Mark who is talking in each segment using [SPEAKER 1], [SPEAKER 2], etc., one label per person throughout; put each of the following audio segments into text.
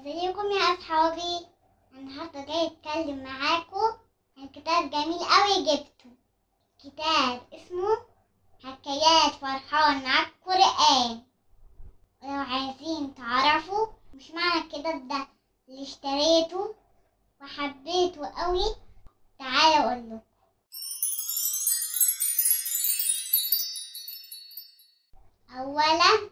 [SPEAKER 1] ازيكم يا اصحابي النهارده جاي اتكلم معاكم عن كتاب جميل قوي جبته كتاب اسمه حكايات فرحان مع القرآن ولو عايزين تعرفوا مش معنى كده ده اللي اشتريته وحبيته قوي تعالوا اقول لكم اولا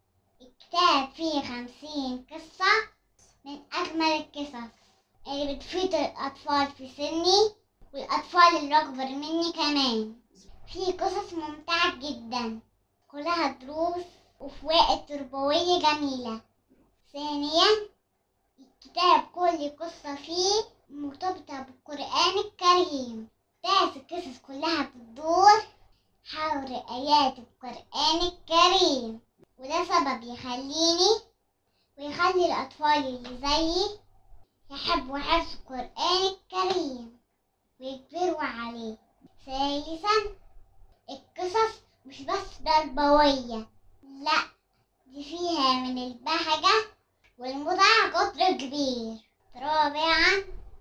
[SPEAKER 1] الكتاب فيه خمسين قصة من أجمل القصص اللي بتفيد الأطفال في سني والأطفال اللي أكبر مني كمان في قصص ممتعة جدا كلها دروس وفوائد تربوية جميلة ثانيا الكتاب كل قصة فيه مرتبطة بالقرآن الكريم تاس القصص كلها بتدور حول آيات القرآن الكريم وده سبب يخليني ويخلي الأطفال اللي زيي يحبوا حفظ القرآن الكريم ويكبروا عليه ثالثا القصص مش بس تربوية لا دي فيها من البهجة والمتعة قدر كبير رابعا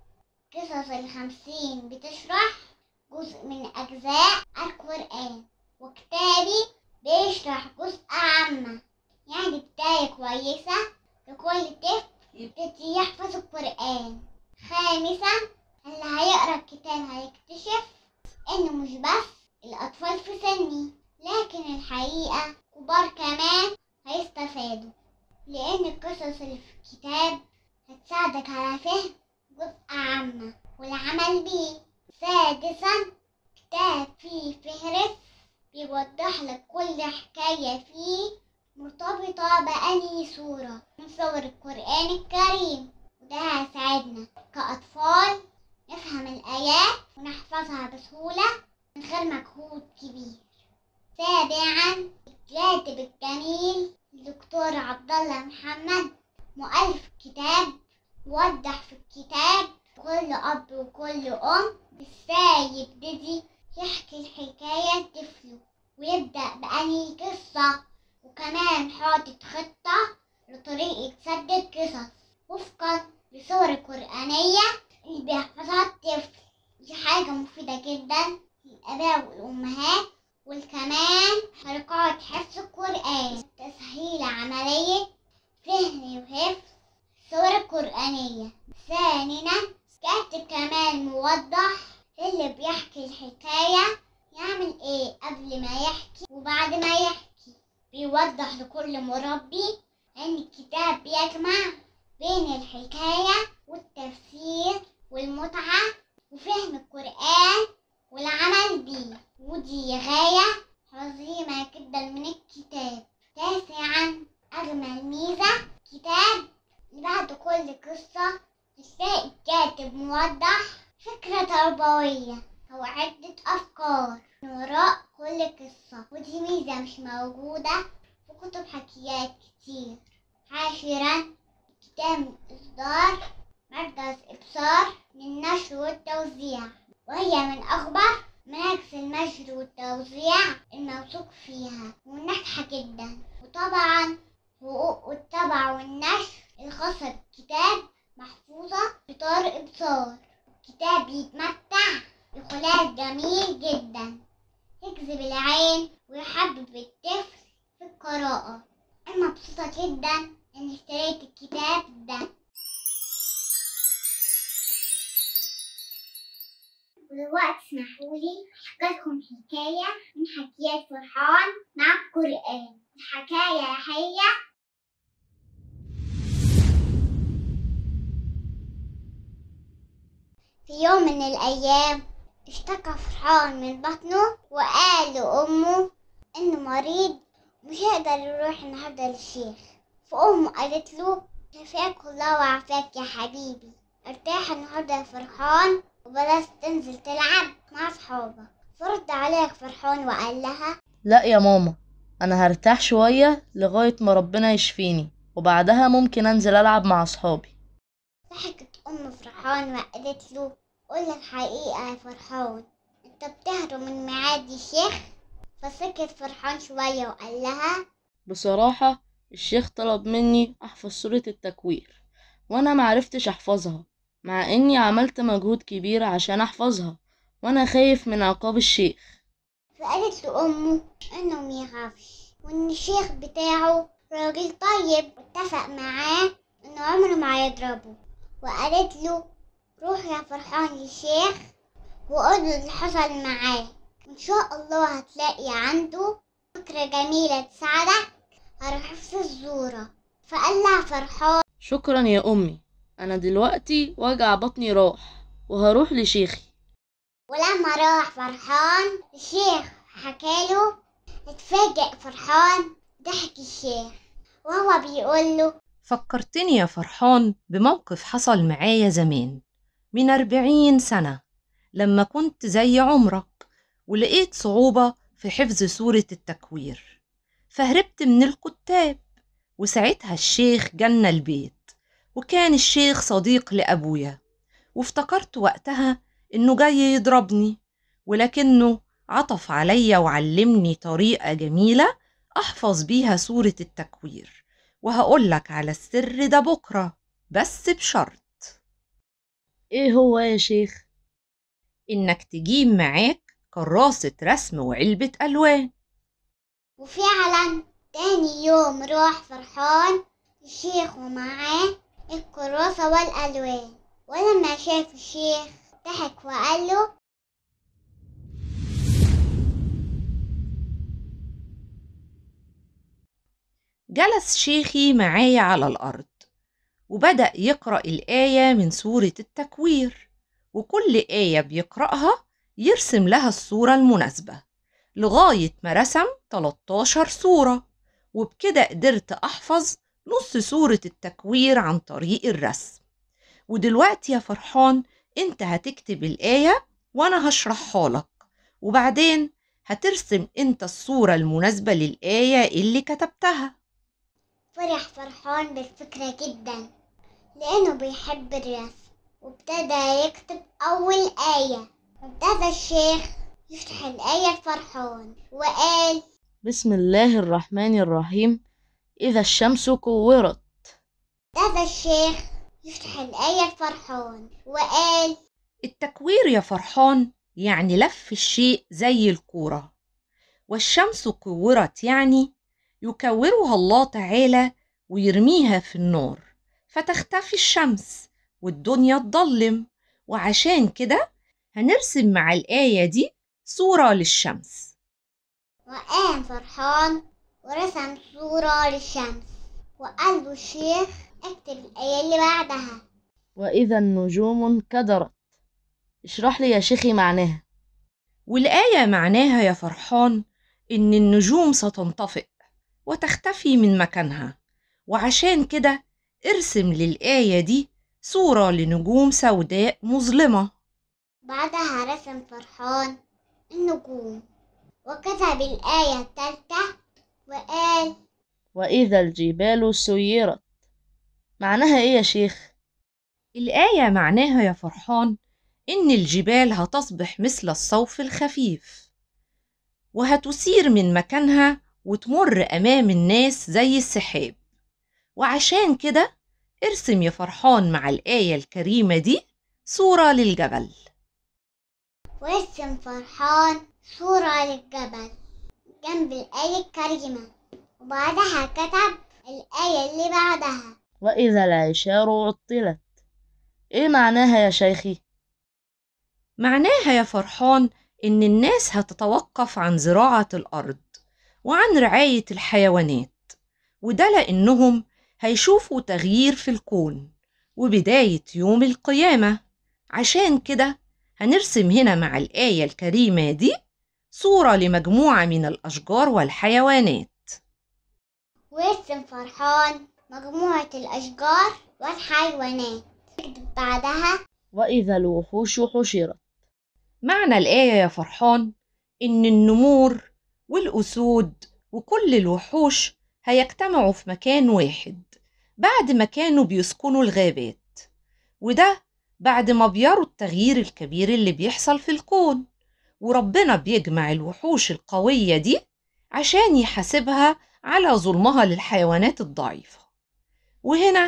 [SPEAKER 1] قصص الخمسين بتشرح جزء من أجزاء القرآن وكتابي بيشرح جزء عامة يعني بداية كويسة لكل طفل يبتدي يحفظ القرآن خامسا اللي هيقرا الكتاب هيكتشف إنه مش بس الأطفال في سني لكن الحقيقة كبار كمان هيستفادوا لأن القصص اللي في الكتاب هتساعدك على فهم جزء عامة والعمل بيه سادسا كتاب فيه فهرس بيوضح لك كل حكاية فيه مرتبطة بأنهي صورة من صور القرآن الكريم وده هيساعدنا كأطفال نفهم الآيات ونحفظها بسهولة من غير مجهود كبير سابعا الكاتب الجميل الدكتور عبد الله محمد مؤلف كتاب وضح في الكتاب كل أب وكل أم ازاي يبتدي يحكي الحكاية لطفله ويبدأ بأنهي قصة وكمان حاطط خطة لطريقة سرد القصص وفقا لصور القرآنية اللي بيحفظها الطفل دي حاجة مفيدة جدا للآباء والأمهات والكمان حركات حفظ القرآن تسهيل عملية فهم وحفظ الصور القرآنية ثانيا كاتب كمان موضح اللي بيحكي الحكاية يعمل ايه قبل ما يحكي وبعد ما يحكي بيوضح لكل مربي ان الكتاب بيجمع بين الحكاية والتفسير والمتعة وفهم القرآن والعمل بيه ودي غاية عظيمة جدا من الكتاب تاسعا أجمل ميزة كتاب بعد كل قصة تلاقي الكاتب موضح فكرة تربوية أو عدة أفكار من وراء كل قصة ودي ميزة مش موجودة في كتب حكايات كتير عاشرا كتاب إصدار مركز إبصار للنشر والتوزيع وهي من أكبر مراكز النشر والتوزيع الموثوق فيها وناجحة جدا وطبعا حقوق الطبع والنشر الخاصة بالكتاب محفوظة بطار إبصار الكتاب بيتمتع بخلاف جميل جدا يجذب العين ويحبب الطفل في القراءة أنا مبسوطة جدا إني اشتريت الكتاب ده ودلوقتي اسمحولي أحكي لكم حكاية من حكايات فرحان مع القرآن الحكاية هي في يوم من الأيام اشتكى فرحان من بطنه وقال لأمه إنه مريض مش هيقدر يروح النهاردة للشيخ فأمه قالت له شفاك الله وعافاك يا حبيبي ارتاح النهاردة يا فرحان وبلاش تنزل تلعب مع أصحابك فرد عليك فرحان وقال لها
[SPEAKER 2] لا يا ماما انا هرتاح شوية لغاية ما ربنا يشفيني وبعدها ممكن انزل العب مع اصحابي
[SPEAKER 1] ضحكت أم فرحان وقالت له قول الحقيقة يا فرحان انت بتهرب من ميعاد الشيخ فسكت فرحان شوية وقال لها
[SPEAKER 2] بصراحة الشيخ طلب مني احفظ سورة التكوير وأنا معرفتش أحفظها مع إني عملت مجهود كبير عشان أحفظها وأنا خايف من عقاب الشيخ
[SPEAKER 1] فقالت له أمه إنه ميخافش وإن الشيخ بتاعه راجل طيب واتفق معاه إنه عمره ما يضربه وقالت له روح يا فرحان للشيخ وقول له اللي حصل معاه وإن شاء الله هتلاقي عنده فكرة جميلة تساعدك على حفظ الصورة فقال لها فرحان
[SPEAKER 2] شكرا يا أمي أنا دلوقتي وجع بطني راح وهروح لشيخي
[SPEAKER 1] ولما راح فرحان الشيخ حكاله اتفاجئ فرحان ضحك الشيخ وهو بيقول له
[SPEAKER 3] فكرتني يا فرحان بموقف حصل معايا زمان من أربعين سنة لما كنت زي عمرك ولقيت صعوبة في حفظ سورة التكوير فهربت من الكتاب وساعتها الشيخ جالنا البيت وكان الشيخ صديق لأبويا وافتكرت وقتها إنه جاي يضربني ولكنه عطف عليا وعلمني طريقة جميلة أحفظ بيها سورة التكوير وهقولك على السر ده بكرة بس بشرط
[SPEAKER 2] إيه هو يا شيخ؟
[SPEAKER 3] إنك تجيب معاك كراسة رسم وعلبة ألوان
[SPEAKER 1] وفعلا تاني يوم راح فرحان الشيخ ومعاه الكراسة والألوان ولما شاف الشيخ ضحك وقال له
[SPEAKER 3] جلس شيخي معايا على الأرض وبدأ يقرأ الآية من سورة التكوير وكل آية بيقرأها يرسم لها الصورة المناسبة لغاية ما رسم 13 صورة وبكده قدرت أحفظ نص سورة التكوير عن طريق الرسم ودلوقتي يا فرحان انت هتكتب الآية وأنا هشرحها لك وبعدين هترسم انت الصورة المناسبة للآية اللي كتبتها
[SPEAKER 1] فرح فرحان بالفكرة جدا لأنه بيحب الرسم وابتدى يكتب أول آية وابتدى الشيخ يشرح الآية لفرحان وقال
[SPEAKER 2] بسم الله الرحمن الرحيم إذا الشمس كورت
[SPEAKER 1] ابتدى الشيخ يشرح الآية لفرحان وقال
[SPEAKER 3] التكوير يا فرحان يعني لف الشيء زي الكورة والشمس كورت يعني يكورها الله تعالى ويرميها في النار فتختفي الشمس والدنيا تضلم وعشان كده هنرسم مع الآية دي صورة للشمس
[SPEAKER 1] وقام فرحان ورسم صورة للشمس وقال له الشيخ اكتب الآية اللي بعدها
[SPEAKER 2] وإذا النجوم انكدرت اشرح لي يا شيخي معناها
[SPEAKER 3] والآية معناها يا فرحان إن النجوم ستنطفئ وتختفي من مكانها وعشان كده ارسم للآية دي صورة لنجوم سوداء مظلمة
[SPEAKER 1] بعدها رسم فرحان النجوم وكتب الآية التالتة وقال
[SPEAKER 2] وإذا الجبال سيرت معناها إيه يا شيخ؟
[SPEAKER 3] الآية معناها يا فرحان إن الجبال هتصبح مثل الصوف الخفيف وهتسير من مكانها وتمر أمام الناس زي السحاب وعشان كده ارسم يا فرحان مع الآية الكريمة دي صورة للجبل
[SPEAKER 1] ورسم فرحان صورة للجبل جنب الآية الكريمة وبعدها كتب الآية اللي بعدها
[SPEAKER 2] وإذا العشار عطلت إيه معناها يا شيخي؟
[SPEAKER 3] معناها يا فرحان إن الناس هتتوقف عن زراعة الأرض وعن رعاية الحيوانات وده لأنهم هيشوفوا تغيير في الكون وبداية يوم القيامة عشان كده هنرسم هنا مع الآية الكريمة دي صورة لمجموعة من الأشجار والحيوانات
[SPEAKER 1] ورسم فرحان مجموعة الأشجار والحيوانات اكتب بعدها
[SPEAKER 2] وإذا الوحوش حشرت
[SPEAKER 3] معنى الآية يا فرحان إن النمور والأسود وكل الوحوش هيجتمعوا في مكان واحد بعد ما كانوا بيسكنوا الغابات وده بعد ما بيروا التغيير الكبير اللي بيحصل في الكون وربنا بيجمع الوحوش القوية دي عشان يحاسبها على ظلمها للحيوانات الضعيفة وهنا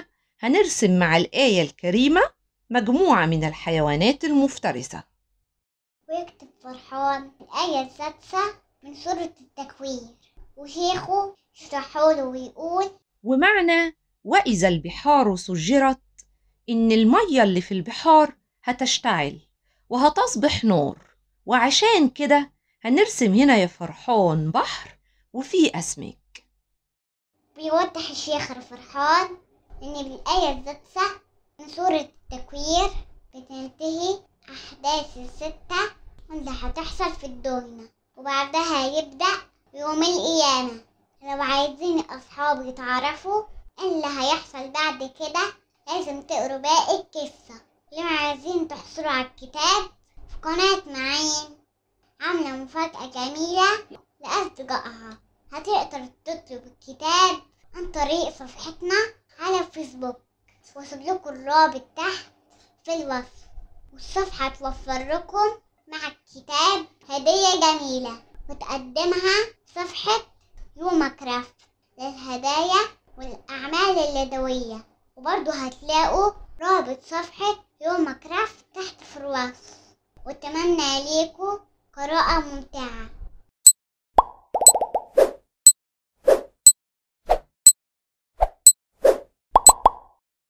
[SPEAKER 3] هنرسم مع الآية الكريمة مجموعة من الحيوانات المفترسة
[SPEAKER 1] ويكتب فرحان الآية السادسة من سورة التكوير وشيخه يشرحه له ويقول
[SPEAKER 3] ومعنى وإذا البحار سجرت إن المية اللي في البحار هتشتعل وهتصبح نار وعشان كده هنرسم هنا يا فرحان بحر وفيه أسماك
[SPEAKER 1] بيوضح الشيخ فرحان إن بالآية السادسة من سورة التكوير بتنتهي أحداث الستة اللي هتحصل في الدنيا وبعدها يبدأ يوم القيامة لو عايزين أصحابي يتعرفوا إيه اللي هيحصل بعد كده لازم تقروا باقي القصة لو عايزين تحصلوا على الكتاب في قناة معين عاملة مفاجأة جميلة لأصدقائها هتقدر تطلب الكتاب عن طريق صفحتنا على فيسبوك واسيب لكم الرابط تحت في الوصف والصفحة توفر لكم مع الكتاب هدية جميلة وتقدمها صفحة يوما كرافت للهدايا والأعمال اليدوية وبرضه هتلاقوا رابط صفحة يوما كرافت تحت في الوصف واتمنى ليكم قراءة ممتعة